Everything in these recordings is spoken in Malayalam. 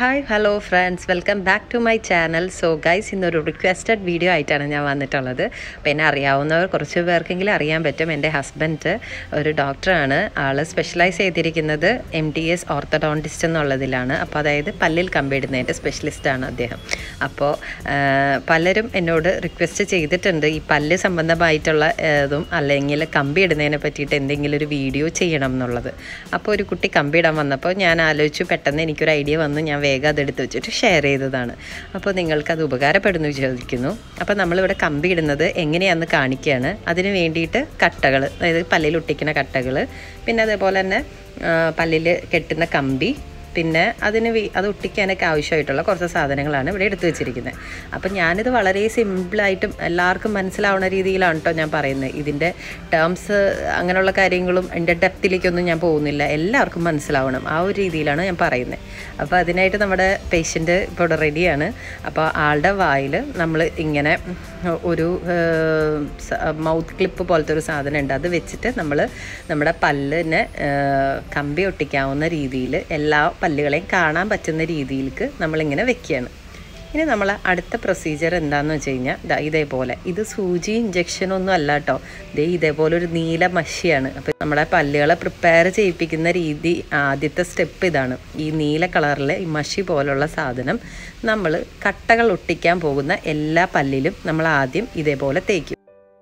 hi hello friends welcome back to my channel so guys ഇന്നൊരു റിക്വസ്റ്റഡ് വീഡിയോ ആയിട്ടാണ് ഞാൻ വന്നിട്ടുള്ളത് അപ്പോൾ എന്നെ അറിയാവുന്നവർ കുറച്ച് പേർക്കെങ്കിലും അറിയാൻ പറ്റും എൻ്റെ ഹസ്ബൻഡ് ഒരു ഡോക്ടറാണ് ആൾ സ്പെഷ്യലൈസ് ചെയ്തിരിക്കുന്നത് എം ടി എസ് ഓർത്തഡോണ്ടിസ്റ്റ് എന്നുള്ളതിലാണ് അപ്പോൾ അതായത് പല്ലിൽ കമ്പിടുന്നതിൻ്റെ സ്പെഷ്യലിസ്റ്റാണ് അദ്ദേഹം അപ്പോൾ ആ, പലരും എന്നോട് റിക്വസ്റ്റ് ചെയ്തിട്ടുണ്ട് ഈ പല്ല് സംബന്ധമായിട്ടുള്ള ആ, ഇതും അല്ലെങ്കിൽ കമ്പി ഇടുന്നതിനെ പറ്റിയിട്ട് എന്തെങ്കിലും ഒരു വീഡിയോ ചെയ്യണം എന്നുള്ളത് അപ്പോൾ ഒരു കുട്ടി കമ്പി ഇടാൻ വന്നപ്പോൾ ഞാൻ ആലോചിച്ചു പെട്ടെന്ന് എനിക്കൊരു ഐഡിയ വന്നു ഞാൻ വേഗം അതെടുത്ത് വെച്ചിട്ട് ഷെയർ ചെയ്തതാണ് അപ്പോൾ നിങ്ങൾക്കത് ഉപകാരപ്പെടുന്നു വിചാരിക്കുന്നു അപ്പോൾ നമ്മളിവിടെ കമ്പി ഇടുന്നത് എങ്ങനെയാണെന്ന് കാണിക്കുകയാണ് അതിന് വേണ്ടിയിട്ട് കട്ടകൾ അതായത് പല്ലിൽ ഒട്ടിക്കുന്ന കട്ടകൾ പിന്നെ അതേപോലെ തന്നെ പല്ലിൽ കെട്ടുന്ന കമ്പി പിന്നെ അതിന് വി- അത് ഒട്ടിക്കാനൊക്കെ ആവശ്യമായിട്ടുള്ള കുറച്ച് സാധനങ്ങളാണ് ഇവിടെ എടുത്തു വെച്ചിരിക്കുന്നത് അപ്പം ഞാനിത് വളരെ സിമ്പിളായിട്ടും എല്ലാവർക്കും മനസ്സിലാവുന്ന രീതിയിലാണ് കേട്ടോ ഞാൻ പറയുന്നത് ഇതിൻ്റെ ടേംസ് അങ്ങനെയുള്ള കാര്യങ്ങളും എൻ്റെ ഡെപ്തിലേക്കൊന്നും ഞാൻ പോകുന്നില്ല എല്ലാവർക്കും മനസ്സിലാവണം ആ ഒരു രീതിയിലാണ് ഞാൻ പറയുന്നത് അപ്പോൾ അതിനായിട്ട് നമ്മുടെ പേഷ്യൻ്റ് ഇപ്പോൾ ഇവിടെ റെഡിയാണ് അപ്പോൾ ആളുടെ വായിൽ നമ്മൾ ഇങ്ങനെ ഒരു മൗത്ത് ക്ലിപ്പ് പോലത്തെ ഒരു സാധനം ഉണ്ട് അത് വെച്ചിട്ട് നമ്മൾ നമ്മുടെ പല്ലിനെ ഏഹ്, കമ്പി ഒട്ടിക്കാവുന്ന രീതിയിൽ എല്ലാ പല്ലുകളെയും കാണാൻ പറ്റുന്ന രീതിയിലേക്ക് നമ്മളിങ്ങനെ വെക്കുകയാണ് ഇനി നമ്മൾ അടുത്ത പ്രൊസീജിയർ എന്താണെന്ന് വെച്ച് കഴിഞ്ഞാൽ ദാ ഇതേപോലെ ഇത് സൂചി ഇഞ്ചക്ഷനൊന്നും അല്ല കേട്ടോ ദേ ഇതേപോലെ ഒരു നീല മഷിയാണ് അപ്പോൾ നമ്മുടെ പല്ലുകളെ പ്രിപ്പയർ ചെയ്യിപ്പിക്കുന്ന രീതി ആദ്യത്തെ സ്റ്റെപ്പ് ഇതാണ് ഈ നീല കളറിലെ ഈ മഷി പോലുള്ള സാധനം നമ്മൾ കട്ടകൾ ഒട്ടിക്കാൻ പോകുന്ന എല്ലാ പല്ലിലും നമ്മൾ ആദ്യം ഇതേപോലെ തേക്കും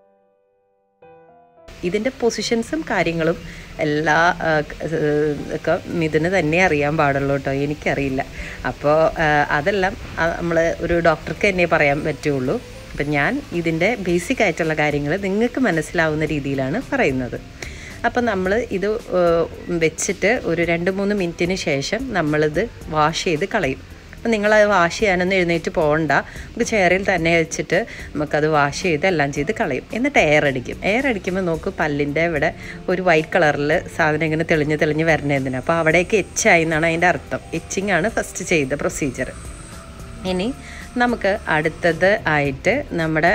ഇതിൻ്റെ പൊസിഷൻസും കാര്യങ്ങളും എല്ലാ ആ, ക- ഏഹ്, ഒക്കെ ഇതിന് തന്നെ അറിയാൻ പാടുള്ളൂ കേട്ടോ എനിക്കറിയില്ല അപ്പോൾ അതെല്ലാം നമ്മൾ ഒരു ഡോക്ടർക്ക് തന്നെ പറയാൻ പറ്റുള്ളൂ അപ്പം ഞാൻ ഇതിൻ്റെ ബേസിക് ആയിട്ടുള്ള കാര്യങ്ങൾ നിങ്ങൾക്ക് മനസ്സിലാവുന്ന രീതിയിലാണ് പറയുന്നത് അപ്പം നമ്മൾ ഇത് ഏഹ്, വെച്ചിട്ട് ഒരു രണ്ട് മൂന്ന് മിനിറ്റിന് ശേഷം നമ്മളിത് വാഷ് ചെയ്ത് കളയും അപ്പം നിങ്ങളത് വാഷ് ചെയ്യാനൊന്നും എഴുന്നേറ്റ് പോകണ്ട നമുക്ക് ചെയറിൽ തന്നെ വെച്ചിട്ട് നമുക്കത് വാഷ് ചെയ്ത് എല്ലാം ചെയ്ത് കളയും എന്നിട്ട് എയർ അടിക്കും എയർ അടിക്കുമ്പോൾ നോക്ക് പല്ലിൻ്റെ ഇവിടെ ഒരു വൈറ്റ് കളറിൽ സാധനം ഇങ്ങനെ തെളിഞ്ഞ് തെളിഞ്ഞ് വരണതിന് അപ്പോൾ അവിടേക്ക് എച്ചായി എന്നാണ് അതിൻ്റെ അർത്ഥം എച്ചിങ് ആണ് ഫസ്റ്റ് ചെയ്ത പ്രൊസീജിയർ ഇനി നമുക്ക് അടുത്തത് ആയിട്ട് നമ്മുടെ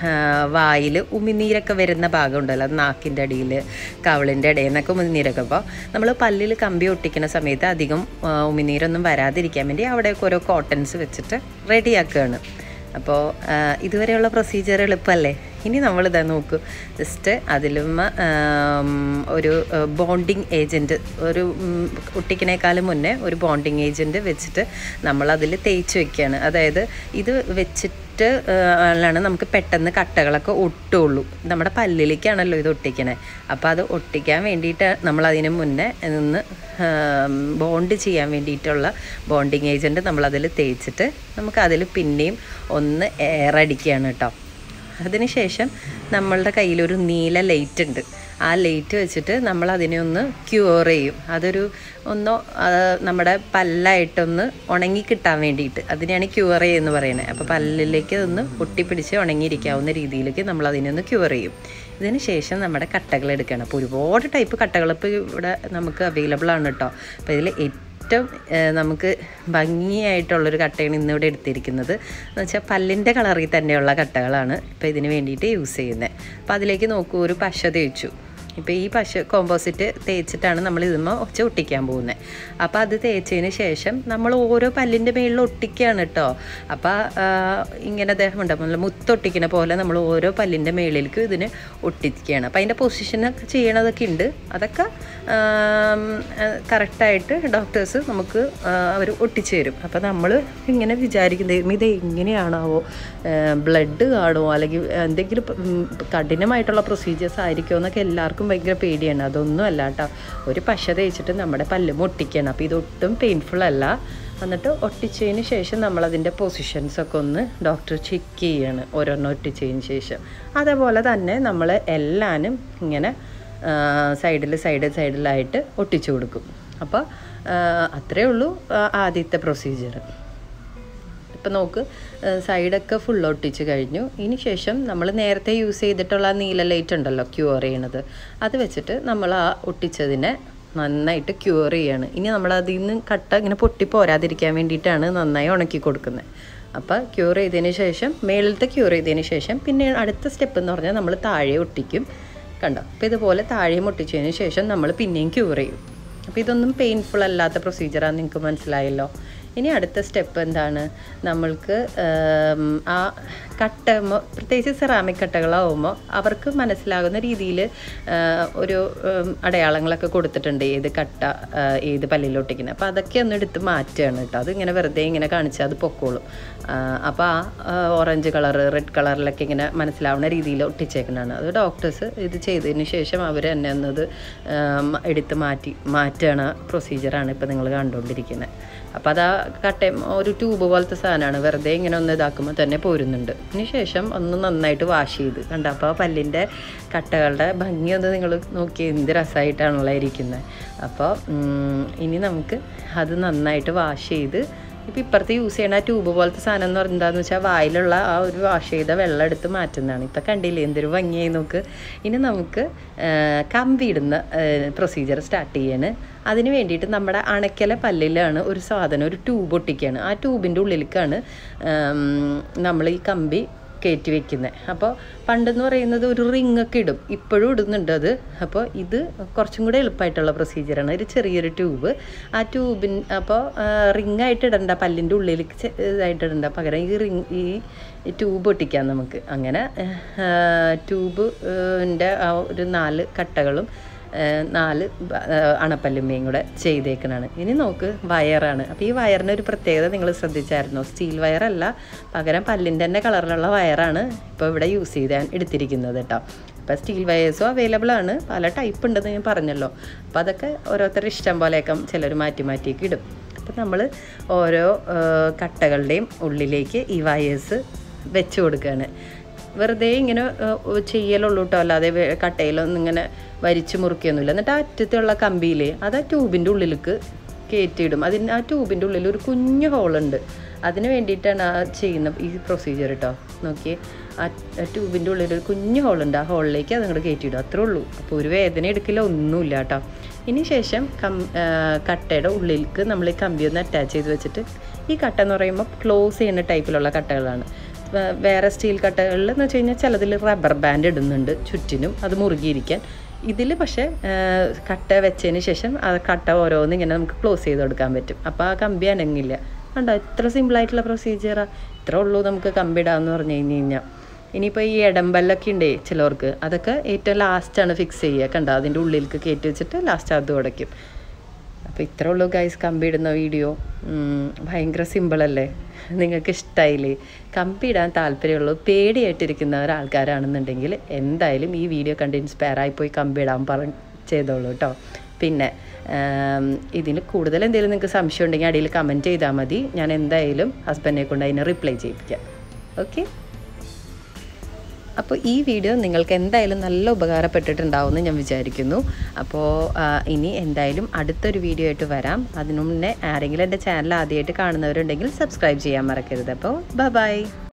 വായിൽ ഉമിനീരൊക്കെ വരുന്ന ഭാഗം ഉണ്ടല്ലോ നാക്കിൻ്റെ അടിയിൽ കവിളിൻ്റെ ഇടയിൽ നിന്നൊക്കെ ഉമിനീരൊക്കെ അപ്പോൾ നമ്മൾ പല്ലിൽ കമ്പി ഒട്ടിക്കുന്ന സമയത്ത് അധികം ആ, ഉമിനീരൊന്നും വരാതിരിക്കാൻ വേണ്ടി അവിടെയൊക്കെ ഓരോ കോട്ടൺസ് വെച്ചിട്ട് റെഡിയാക്കുകയാണ് അപ്പോൾ ആ, ഇതുവരെയുള്ള പ്രൊസീജിയർ എളുപ്പമല്ലേ ഇനി നമ്മളിതാ നോക്കൂ ജസ്റ്റ് അതിലും ആം, ഒരു ബോണ്ടിങ് ഏജൻറ്റ് ഒരു ഉം, ഒട്ടിക്കണേക്കാളും മുന്നേ ഒരു ബോണ്ടിങ് ഏജൻറ്റ് വെച്ചിട്ട് നമ്മളതിൽ തേച്ച് വെക്കുകയാണ് അതായത് ഇത് വെച്ചിട്ട് ആണ് നമുക്ക് പെട്ടെന്ന് കട്ടകളൊക്കെ ഒട്ടുള്ളൂ നമ്മുടെ പല്ലിലേക്കാണല്ലോ ഇത് ഒട്ടിക്കണേ അപ്പോൾ അത് ഒട്ടിക്കാൻ വേണ്ടിയിട്ട് നമ്മൾ അതിന് മുന്നേ നിന്ന് ബോണ്ട് ചെയ്യാൻ വേണ്ടിയിട്ടുള്ള ബോണ്ടിങ് ഏജൻറ്റ് നമ്മളതിൽ തേച്ചിട്ട് നമുക്ക് അതിൽ പിന്നെയും ഒന്ന് എയർ അടിക്കുകയാണ് കേട്ടോ അതിനുശേഷം നമ്മളുടെ കയ്യിലൊരു നീല ലൈറ്റ് ഉണ്ട് ആ ലൈറ്റ് വെച്ചിട്ട് നമ്മൾ അതിനെ ഒന്ന് ക്യൂർ ചെയ്യും അതൊരു ഒന്നോ ആ, നമ്മുടെ പല്ലായിട്ടൊന്ന് ഉണങ്ങി കിട്ടാൻ വേണ്ടിയിട്ട് അതിനെയാണ് ക്യൂർ ചെയ്യുമെന്ന് പറയുന്നത് അപ്പോൾ പല്ലിലേക്ക് ഒന്ന് ഒട്ടിപ്പിടിച്ച് ഉണങ്ങിയിരിക്കാവുന്ന രീതിയിലേക്ക് നമ്മൾ അതിനെ ഒന്ന് ക്യൂർ ചെയ്യും ഇതിന് ശേഷം നമ്മുടെ കട്ടകൾ എടുക്കണം അപ്പോൾ ഒരുപാട് ടൈപ്പ് കട്ടകൾ ഇപ്പോൾ ഇവിടെ നമുക്ക് അവൈലബിൾ ആണ് കേട്ടോ അപ്പോൾ ഇതിൽ ഏറ്റവും ഏഹ്, നമുക്ക് ഭംഗിയായിട്ടുള്ളൊരു കട്ടയാണ് ഇന്നിവിടെ എടുത്തിരിക്കുന്നത് എന്ന് വെച്ചാൽ പല്ലിൻ്റെ കളറിൽ തന്നെയുള്ള കട്ടകളാണ് ഇപ്പോൾ ഇതിന് വേണ്ടിയിട്ട് യൂസ് ചെയ്യുന്നത് അപ്പോൾ അതിലേക്ക് നോക്കൂ ഒരു പശ തേച്ചു ഇപ്പോൾ ഈ പശ കോമ്പോസിറ്റ് തേച്ചിട്ടാണ് നമ്മൾ ഇതുമ്പോൾ ഒച്ച ഒട്ടിക്കാൻ പോകുന്നത് അപ്പോൾ അത് തേച്ചതിന് ശേഷം നമ്മൾ ഓരോ പല്ലിൻ്റെ മേളിൽ ഒട്ടിക്കുകയാണ് കേട്ടോ അപ്പോൾ ഇങ്ങനെ അദ്ദേഹം ഉണ്ട് നമ്മൾ മുത്തൊട്ടിക്കുന്ന പോലെ നമ്മൾ ഓരോ പല്ലിൻ്റെ മേളിലേക്കും ഇതിന് ഒട്ടിക്കുകയാണ് അപ്പോൾ അതിൻ്റെ പൊസിഷനൊക്കെ ചെയ്യണതൊക്കെ ഉണ്ട് അതൊക്കെ കറക്റ്റായിട്ട് ഡോക്ടേഴ്സ് നമുക്ക് അവർ ഒട്ടിച്ചു തരും അപ്പോൾ നമ്മൾ ഇങ്ങനെ വിചാരിക്കുന്നത് ഇത് എങ്ങനെയാണാവോ ബ്ലഡ് കാണുമോ അല്ലെങ്കിൽ എന്തെങ്കിലും ഉം, കഠിനമായിട്ടുള്ള പ്രൊസീജിയേഴ്സ് ആയിരിക്കുമോ എന്നൊക്കെ എല്ലാവർക്കും ഭയങ്കര പേടിയാണ് അതൊന്നും അല്ല കേട്ടോ ഒരു പശ തേച്ചിട്ട് നമ്മുടെ പല്ല് ഒട്ടിക്കണം അപ്പോൾ ഇതൊട്ടും പെയിൻഫുൾ അല്ല എന്നിട്ട് ഒട്ടിച്ചതിന് ശേഷം നമ്മളതിൻ്റെ പൊസിഷൻസ് ഒക്കെ ഒന്ന് ഡോക്ടർ ചെക്ക് ചെയ്യാണ് ഓരോന്നും ഒട്ടിച്ചതിന് ശേഷം അതേപോലെ തന്നെ നമ്മൾ എല്ലാനും ഇങ്ങനെ സൈഡിൽ സൈഡ് സൈഡിലായിട്ട് ഒട്ടിച്ചു കൊടുക്കും അപ്പോൾ അത്രയേ ഉള്ളൂ ആ, ആദ്യത്തെ പ്രൊസീജിയർ ഇപ്പം നോക്ക് സൈഡൊക്കെ ഫുൾ ഒട്ടിച്ച് കഴിഞ്ഞു ഇനി ശേഷം നമ്മൾ നേരത്തെ യൂസ് ചെയ്തിട്ടുള്ള ആ നീല ലൈറ്റ് ഉണ്ടല്ലോ ക്യൂർ ചെയ്യണത് അത് വെച്ചിട്ട് നമ്മൾ ആ ഒട്ടിച്ചതിനെ നന്നായിട്ട് ക്യൂർ ചെയ്യാണ് ഇനി നമ്മൾ അതിൽ നിന്ന് കട്ട ഇങ്ങനെ പൊട്ടി പോരാതിരിക്കാൻ വേണ്ടിയിട്ടാണ് നന്നായി ഉണക്കി കൊടുക്കുന്നത് അപ്പോൾ ക്യൂർ ചെയ്തതിന് ശേഷം മേളിലത്തെ ക്യൂർ ചെയ്തതിന് ശേഷം പിന്നെ അടുത്ത സ്റ്റെപ്പ് എന്ന് പറഞ്ഞാൽ നമ്മൾ താഴെ ഒട്ടിക്കും കണ്ടോ അപ്പോൾ ഇതുപോലെ താഴെയും ഒട്ടിച്ചതിന് ശേഷം നമ്മൾ പിന്നെയും ക്യൂർ ചെയ്യും അപ്പോൾ ഇതൊന്നും പെയിൻഫുൾ അല്ലാത്ത പ്രൊസീജിയറാണ് നിങ്ങൾക്ക് മനസ്സിലായല്ലോ ഇനി അടുത്ത സ്റ്റെപ്പ് എന്താണ് നമ്മൾക്ക് ആം, ആ കട്ട മൊ- പ്രത്യേകിച്ച് സെറാമിക് കട്ടകളാവുമ്പോൾ അവർക്ക് മനസ്സിലാകുന്ന രീതിയിൽ ഒരു ഉം, അടയാളങ്ങളൊക്കെ കൊടുത്തിട്ടുണ്ട് ഏത് കട്ട ആ, ഏത് പല്ലിലൊട്ടിക്കുന്നത് അപ്പോൾ അതൊക്കെ ഒന്ന് എടുത്ത് മാറ്റുകയാണ് കേട്ടോ അതിങ്ങനെ വെറുതെ ഇങ്ങനെ കാണിച്ചാൽ അത് പൊക്കോളും അപ്പോൾ ആ ഓറഞ്ച് കളർ റെഡ് കളറിലൊക്കെ ഇങ്ങനെ മനസ്സിലാവുന്ന രീതിയിൽ ഒട്ടിച്ചേക്കുന്നതാണ് അത് ഡോക്ടേഴ്സ് ഇത് ചെയ്തതിന് ശേഷം അവർ തന്നെ ഒന്നത് ആം, എടുത്ത് മാറ്റി മാറ്റുകയാണ് പ്രൊസീജിയറാണ് ഇപ്പോൾ നിങ്ങൾ കണ്ടുകൊണ്ടിരിക്കുന്നത് അപ്പോൾ അത് ആ കട്ടയം ഒരു ട്യൂബ് പോലത്തെ സാധനമാണ് വെറുതെ ഇങ്ങനെ ഒന്ന് ഇതാക്കുമ്പോൾ തന്നെ പോരുന്നുണ്ട് അതിന് ശേഷം ഒന്ന് നന്നായിട്ട് വാഷ് ചെയ്ത് കണ്ട അപ്പോൾ ആ പല്ലിൻ്റെ കട്ടകളുടെ ഭംഗി ഒന്ന് നിങ്ങൾ നോക്കി എന്ത് രസമായിട്ടാണല്ലോ ഇരിക്കുന്നത് അപ്പോൾ ഉം, ഇനി നമുക്ക് അത് നന്നായിട്ട് വാഷ് ചെയ്ത് ഇപ്പം ഇപ്പുറത്ത് യൂസ് ചെയ്യണ ആ ട്യൂബ് പോലത്തെ സാധനം എന്ന് പറഞ്ഞാൽ എന്താണെന്ന് വെച്ചാൽ വായിലുള്ള ആ ഒരു വാഷ് ചെയ്ത വെള്ളം എടുത്ത് മാറ്റുന്നതാണ് ഇപ്പം കണ്ടില്ലേ എന്തൊരു ഭംഗിയായി നോക്ക് ഇനി നമുക്ക് ആ, കമ്പി ഇടുന്ന പ്രൊസീജിയർ സ്റ്റാർട്ട് ചെയ്യാണ് അതിന് വേണ്ടിയിട്ട് നമ്മുടെ അണക്കല പല്ലിലാണ് ഒരു സാധനം ഒരു ട്യൂബ് ഒട്ടിക്കുകയാണ് ആ ട്യൂബിൻ്റെ ഉള്ളിലേക്കാണ് നമ്മൾ ഈ കമ്പി കയറ്റി വെക്കുന്നത് അപ്പോൾ പണ്ടെന്ന് പറയുന്നത് ഒരു റിങ് ഒക്കെ ഇടും ഇപ്പോഴും ഇടുന്നുണ്ട് അത് അപ്പോൾ ഇത് കുറച്ചും കൂടെ എളുപ്പമായിട്ടുള്ള പ്രൊസീജിയറാണ് ഒരു ചെറിയൊരു ട്യൂബ് ആ ട്യൂബിൻ അപ്പോൾ റിങ് ആയിട്ട് ഇടണ്ട പല്ലിൻ്റെ ഉള്ളിലേക്ക് ചെ- ഇതായിട്ട് ഇടണ്ട പകരം ഈ റിങ് ഈ ട്യൂബ് ഒട്ടിക്കാം നമുക്ക് അങ്ങനെ ട്യൂബിൻ്റെ ആ ഒരു നാല് കട്ടകളും ഏഹ് നാല് ബ- ഏഹ് അണപ്പല്ലുമ്മയും കൂടെ ചെയ്തേക്കണാണ് ഇനി നോക്ക് വയറാണ് അപ്പോൾ ഈ വയറിന് ഒരു പ്രത്യേകത നിങ്ങൾ ശ്രദ്ധിച്ചായിരുന്നോ സ്റ്റീൽ വയറല്ല പകരം പല്ലിൻ്റെ തന്നെ കളറിലുള്ള വയറാണ് ഇപ്പോൾ ഇവിടെ യൂസ് ചെയ്താൻ എടുത്തിരിക്കുന്നത് കേട്ടോ ഇപ്പോൾ സ്റ്റീൽ വയേഴ്സും അവൈലബിൾ ആണ് പല ടൈപ്പ് ഉണ്ടെന്ന് ഞാൻ പറഞ്ഞല്ലോ അപ്പോൾ അതൊക്കെ ഓരോരുത്തരുടെ ഇഷ്ടം പോലെയൊക്കെ ചിലർ മാറ്റി മാറ്റിയൊക്കെ ഇടും അപ്പോൾ നമ്മൾ ഓരോ ഏഹ് കട്ടകളുടെയും ഉള്ളിലേക്ക് ഈ വയേഴ്സ് വെച്ച് കൊടുക്കുകയാണ് വെറുതെ ഇങ്ങനെ ഏഹ്, ചെയ്യലുള്ളൂ കേട്ടോ അല്ലാതെ വേ- കട്ടയിലൊന്നും ഇങ്ങനെ വരിച്ച് മുറുക്കിയൊന്നുമില്ല എന്നിട്ട് ആ അറ്റത്തുള്ള കമ്പിയിൽ അത് ആ ട്യൂബിൻ്റെ ഉള്ളിലേക്ക് കയറ്റിയിടും അതിന് ആ ട്യൂബിൻ്റെ ഉള്ളിൽ ഒരു കുഞ്ഞു ഹോളുണ്ട് അതിന് വേണ്ടിയിട്ടാണ് ആ ചെയ്യുന്ന ഈ പ്രൊസീജിയർ കേട്ടോ നോക്കിയേ ആ ട്യൂബിൻ്റെ ഉള്ളിൽ ഒരു കുഞ്ഞു ഹോളുണ്ട് ആ ഹോളിലേക്ക് അതങ്ങോട്ട് കയറ്റിയിടും അത്രേ ഉള്ളൂ അപ്പോൾ ഒരു വേദന എടുക്കില്ല ഒന്നുമില്ല കേട്ടോ ഇനി ശേഷം കം ആ, കട്ടയുടെ ഉള്ളിലേക്ക് നമ്മൾ ഈ കമ്പി ഒന്ന് അറ്റാച്ച് ചെയ്ത് വെച്ചിട്ട് ഈ കട്ട എന്ന് പറയുമ്പോൾ ക്ലോസ് ചെയ്യുന്ന ടൈപ്പിലുള്ള കട്ടകളാണ് വേ- വേറെ സ്റ്റീൽ കട്ടകളിൽ എന്ന് വെച്ച് കഴിഞ്ഞാൽ ചിലതിൽ റബ്ബർ ബാൻഡ് ഇടുന്നുണ്ട് ചുറ്റിനും അത് മുറുകിയിരിക്കാൻ ഇതിൽ പക്ഷേ ആ, കട്ട വെച്ചതിന് ശേഷം ആ കട്ട ഓരോന്ന് ഇങ്ങനെ നമുക്ക് ക്ലോസ് ചെയ്ത് കൊടുക്കാൻ പറ്റും അപ്പോൾ ആ കമ്പി അനങ്ങില്ല കണ്ടോ ഇത്ര സിമ്പിളായിട്ടുള്ള പ്രൊസീജിയറാണ് ഇത്ര ഉള്ളൂ നമുക്ക് കമ്പി ഇടാമെന്ന് പറഞ്ഞു കഴിഞ്ഞ് കഴിഞ്ഞാൽ ഇനിയിപ്പോൾ ഈ ഇടമ്പല്ലൊക്കെ ഉണ്ടേ ചിലവർക്ക് അതൊക്കെ ഏറ്റവും ലാസ്റ്റാണ് ഫിക്സ് ചെയ്യുക കണ്ടോ അതിൻ്റെ ഉള്ളിലേക്ക് കയറ്റി വെച്ചിട്ട് ലാസ്റ്റ് അത് ഉടയ്ക്കും അപ്പോൾ ഇത്രേ ഉള്ളൂ ഗൈസ് കമ്പി ഇടുന്ന വീഡിയോ ഉം, ഭയങ്കര സിമ്പിളല്ലേ നിങ്ങൾക്ക് ഇഷ്ടമായില്ലേ കമ്പി ഇടാൻ താല്പര്യമുള്ളൂ പേടിയായിട്ടിരിക്കുന്ന ഒരാൾക്കാരാണെന്നുണ്ടെങ്കിൽ എന്തായാലും ഈ വീഡിയോ കണ്ട് ഇൻസ്പയർ ആയിപ്പോയി കമ്പി ഇടാൻ പറ ചെയ്തോളൂ കേട്ടോ പിന്നെ ആം, ഇതിന് കൂടുതൽ എന്തെങ്കിലും നിങ്ങൾക്ക് സംശയം ഉണ്ടെങ്കിൽ അടിയിൽ കമൻറ്റ് ചെയ്താൽ മതി ഞാൻ എന്തായാലും ഹസ്ബൻഡിനെ കൊണ്ട് അതിന് റിപ്ലൈ ചെയ്യിപ്പിക്കാം ഓക്കെ അപ്പോൾ ഈ വീഡിയോ നിങ്ങൾക്ക് എന്തായാലും നല്ല ഉപകാരപ്പെട്ടിട്ടുണ്ടാവുമെന്ന് ഞാൻ വിചാരിക്കുന്നു അപ്പോൾ ആ, ഇനി എന്തായാലും അടുത്തൊരു വീഡിയോ ആയിട്ട് വരാം അതിനു മുന്നേ ആരെങ്കിലും എൻ്റെ ചാനൽ ആദ്യമായിട്ട് കാണുന്നവരുണ്ടെങ്കിൽ സബ്സ്ക്രൈബ് ചെയ്യാൻ മറക്കരുത് അപ്പോൾ ബൈ